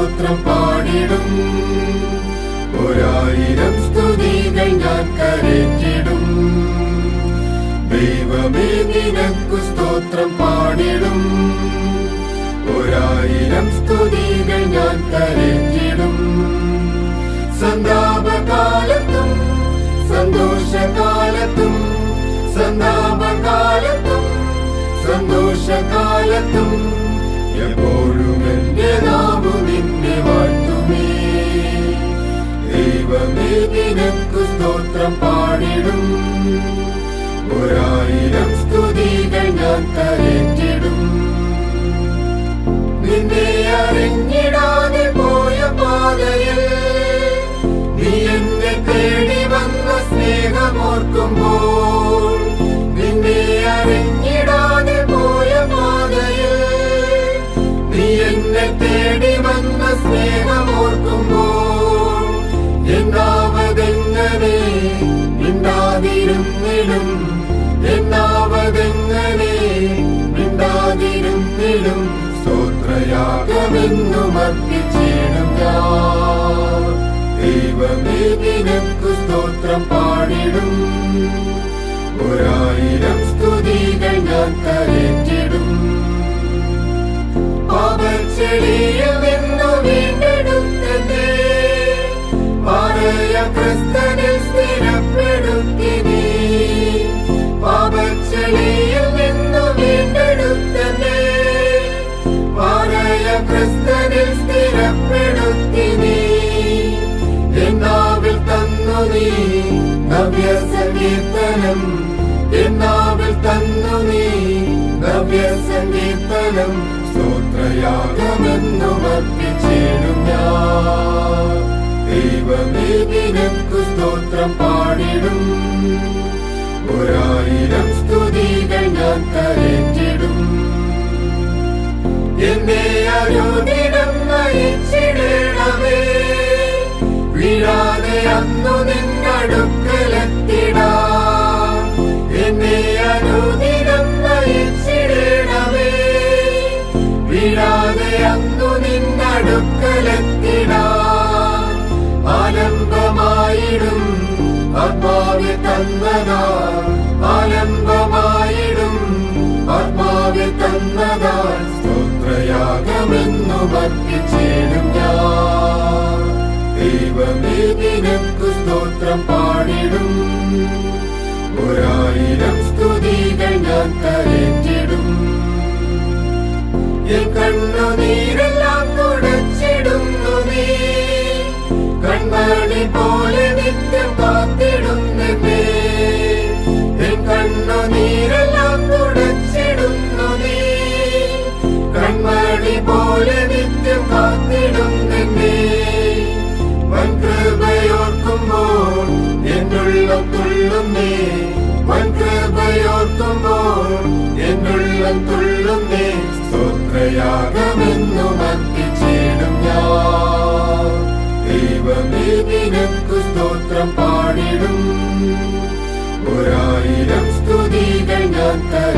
സ്തോത്രം പാടിടും ഒരായിരം സ്തുതികൾ ഞാൻ കരറ്റിടും ദൈവമേ നിനക്കു സ്തോത്രം പാടിടും ഒരായിരം സ്തുതികൾ ഞാൻ കരറ്റിടും സന്താപകാലത്തും സന്തോഷകാലത്തും സന്താപകാലത്തും സന്തോഷകാലത്തും എപ്പോഴും എന്റെ നാമു നിന്നെ വാഴ്ത്തുമേ ദൈവമേ നിനക്കു സ്തോത്രം പാടിടും ഒരായിരം സ്തുതികൾ ഞാൻ കരറ്റിടും നിന്നെ അറിഞ്ഞിടാതെ പോയ പാതയിൽ നീ എന്നെ തേടി വന്ന സ്നേഹമോർക്കുമ്പോൾ നിന്നെ അറിഞ്ഞിടാതെ പോയ പാതയിൽ നീ എന്നെ തേടി വന്ന സ്നേഹമോർക്കുമ്പോൾ എന്നാവതെങ്ങനെ മിണ്ടാതിരുന്നിടും എന്നാവതെങ്ങനെ മിണ്ടാതിരുന്നിടും സ്തോത്രയാഗമെന്നും അർപ്പിച്ചിടും ഞാൻ ദൈവമേ നിനക്കു സ്തോത്രം പാടിടും ഒരായിരം സ്തുതികൾ ഞാൻ കരറ്റിടും പാപച്ചെളിയിൽ നിന്നു വീണ്ടെടുത്തേ പാറയ ക്രിസ്തനിൽ സ്ഥിരപ്പെടുത്തി നീ പാപച്ചെളിയിൽ നിന്നു വീണ്ടെടുത്തേ പാറയ ക്രിസ്തനിൽ സ്ഥിരപ്പെടുത്തി നീ എന്നാവിൽ തന്നു നീ നവ്യ സങ്കീർത്തനം എന്നാവിൽ തന്നു നീ നവ്യ സങ്കീർത്തനം സ്തോത്രയാഗമെന്നും അർപ്പിച്ചിടും ഞാൻ ദൈവമേ നിനക്കു സ്തോത്രം പാടിടും ഒരായിരം സ്തുതികൾ ഞാൻ കരറ്റിടും എന്നെ അനുദിനം നയിച്ചിടണമേ വീഴാതെ അന്നു നിന്നടുക്കലെത്തിടാ എന്നെ അനുദിനം നയിച്ചിടണമേ വീഴാതെ അന്നു നിന്നടുക്കലെത്തിടാ ആലംബമായിടും ആത്മാവി തന്നതാ ആലംബമായിടും ആത്മാവി തന്നതാ സ്തോത്രയാഗമെന്നും അർപ്പിച്ചിടും ഞാൻ ദൈവമേ നിനക്കു സ്തോത്രം പാടിടും ഒരായിരം സ്തുതികൾ ഞാൻ കരറ്റിടും എൻ കണ്ണുനീരെല്ലാം തുടച്ചിടുന്നു നീ കൺമണി പോലെ നിത്യം കാത്തിടുന്നേ എൻ കണ്ണുനീരെല്ലാം തുടച്ചിടുന്നു നീ കൺമണി പോലെ നിത്യം കാത്തിടുന്നേ വൻകൃപയോർക്കുമ്പോൾ എന്നുള്ളം തുള്ളുന്നേ വൻകൃപയോർക്കുമ്പോൾ എന്നുള്ളം തുള്ളുന്നേ സ്തോത്രയാഗമെന്നും അർപ്പിച്ചിടും ഞാൻ ദൈവമേ നിനക്കു സ്തോത്രം പാടിടും ഒരായിരം സ്തുതികൾ ഞാൻ കര